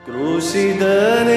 ക്രൂശിതനേ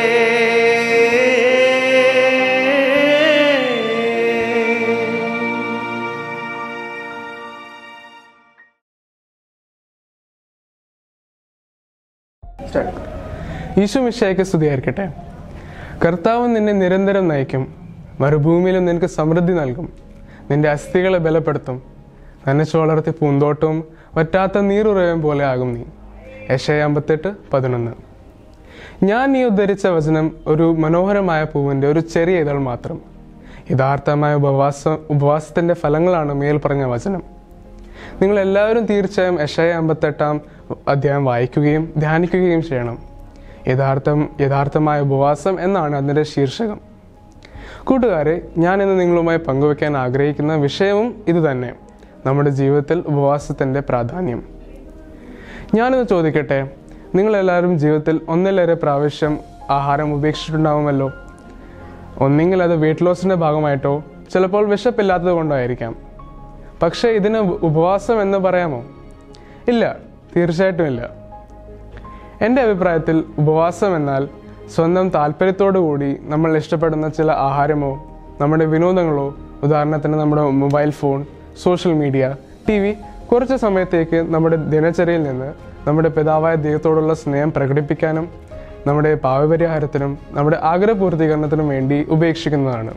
ഈശോ മിശയ്ക്ക് സ്തുതിയായിരിക്കട്ടെ കർത്താവ് നിന്നെ നിരന്തരം നയിക്കും മരുഭൂമിയിലും നിനക്ക് സമൃദ്ധി നൽകും നിന്റെ അസ്ഥികളെ ബലപ്പെടുത്തും നനച്ചു വളർത്തി പൂന്തോട്ടവും വറ്റാത്ത നീറുറയും പോലെ ആകും നീ യശയ അമ്പത്തെട്ട് പതിനൊന്ന് ഞാൻ നീ ഉദ്ധരിച്ച വചനം ഒരു മനോഹരമായ പൂവിൻ്റെ ഒരു ചെറിയ ഇതൾ മാത്രം യഥാർത്ഥമായ ഉപവാസ ഉപവാസത്തിൻ്റെ ഫലങ്ങളാണ് മേൽ പറഞ്ഞ വചനം നിങ്ങൾ എല്ലാവരും തീർച്ചയായും യശയ അമ്പത്തെട്ടാം അധ്യായം വായിക്കുകയും ധ്യാനിക്കുകയും ചെയ്യണം യഥാർത്ഥം യഥാർത്ഥമായ ഉപവാസം എന്നാണ് അതിൻ്റെ ശീർഷകം കൂട്ടുകാരെ ഞാൻ ഇന്ന് നിങ്ങളുമായി പങ്കുവയ്ക്കാൻ ആഗ്രഹിക്കുന്ന വിഷയവും ഇതുതന്നെ നമ്മുടെ ജീവിതത്തിൽ ഉപവാസത്തിൻ്റെ പ്രാധാന്യം ഞാനിന്ന് ചോദിക്കട്ടെ നിങ്ങളെല്ലാവരും ജീവിതത്തിൽ ഒന്നിലേറെ പ്രാവശ്യം ആഹാരം ഉപേക്ഷിച്ചിട്ടുണ്ടാവുമല്ലോ ഒന്നെങ്കിൽ അത് വെയിറ്റ് ലോസിൻ്റെ ഭാഗമായിട്ടോ ചിലപ്പോൾ വിശപ്പില്ലാത്തത് കൊണ്ടായിരിക്കാം പക്ഷേ ഇതിന് ഉപവാസം എന്ന് പറയാമോ ഇല്ല തീർച്ചയായിട്ടും ഇല്ല എൻ്റെ അഭിപ്രായത്തിൽ ഉപവാസം എന്നാൽ സ്വന്തം താല്പര്യത്തോടു കൂടി നമ്മൾ ഇഷ്ടപ്പെടുന്ന ചില ആഹാരമോ നമ്മുടെ വിനോദങ്ങളോ ഉദാഹരണത്തിന് നമ്മുടെ mobile phone social media T V കുറച്ച് സമയത്തേക്ക് നമ്മുടെ ദിനചര്യയിൽ നിന്ന് നമ്മുടെ പിതാവായ ദൈവത്തോടുള്ള സ്നേഹം പ്രകടിപ്പിക്കാനും നമ്മുടെ പാവപരിഹാരത്തിനും നമ്മുടെ ആഗ്രഹപൂർത്തീകരണത്തിനും വേണ്ടി ഉപേക്ഷിക്കുന്നതാണ്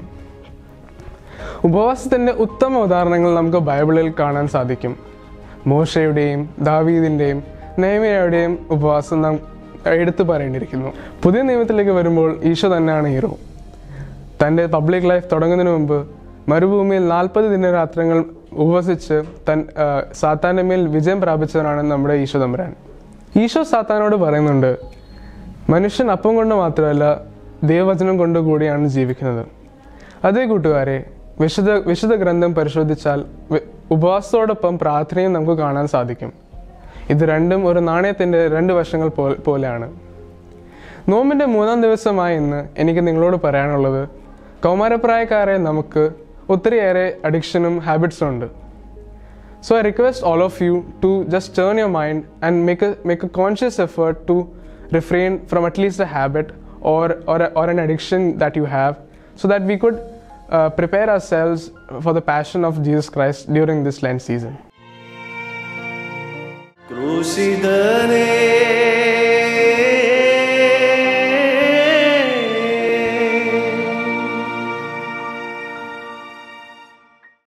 ഉപവാസത്തിൻ്റെ ഉത്തമ ഉദാഹരണങ്ങൾ നമുക്ക് ബൈബിളിൽ കാണാൻ സാധിക്കും മോശയുടെയും ദാവീദിൻ്റെയും നെയ്മയുടെയും ഉപവാസം നാം എടുത്തു പറയേണ്ടിയിരിക്കുന്നു പുതിയ നിയമത്തിലേക്ക് വരുമ്പോൾ ഈശോ തന്നെയാണ് ഹീറോ തൻ്റെ പബ്ലിക് ലൈഫ് തുടങ്ങുന്നതിന് മുമ്പ് മരുഭൂമിയിൽ നാൽപ്പത് ദിനരാത്രങ്ങൾ ഉപവസിച്ച് തൻ ആ, സാത്താൻ്റെ മേൽ വിജയം പ്രാപിച്ചവനാണ് നമ്മുടെ ഈശോ തമ്പുരാൻ ഈശോ സാത്താനോട് പറയുന്നുണ്ട് മനുഷ്യൻ അപ്പം കൊണ്ട് മാത്രമല്ല ദൈവവചനം കൊണ്ട് കൂടിയാണ് ജീവിക്കുന്നത് അതേ കൂട്ടുകാരെ വിശുദ്ധ വിശുദ്ധ ഗ്രന്ഥം പരിശോധിച്ചാൽ വി- ഉപവാസത്തോടൊപ്പം പ്രാർത്ഥനയും നമുക്ക് കാണാൻ സാധിക്കും ഇത് രണ്ടും ഒരു നാണയത്തിൻ്റെ രണ്ട് വശങ്ങൾ പോ- പോലെയാണ് നോമ്പിൻ്റെ മൂന്നാം ദിവസമായ ഇന്ന് എനിക്ക് നിങ്ങളോട് പറയാനുള്ളത് കൗമാരപ്രായക്കാരെ നമുക്ക് ഒത്തിരിയേറെ അഡിക്ഷനും ഹാബിറ്റ്സും ഉണ്ട് So I request all of you to just turn your mind and make a make a conscious effort to refrain from at least a habit or or, a, or an addiction that you have, so that we could uh, prepare ourselves for the passion of Jesus Christ during this Lent season. ക്രൂശിതനേ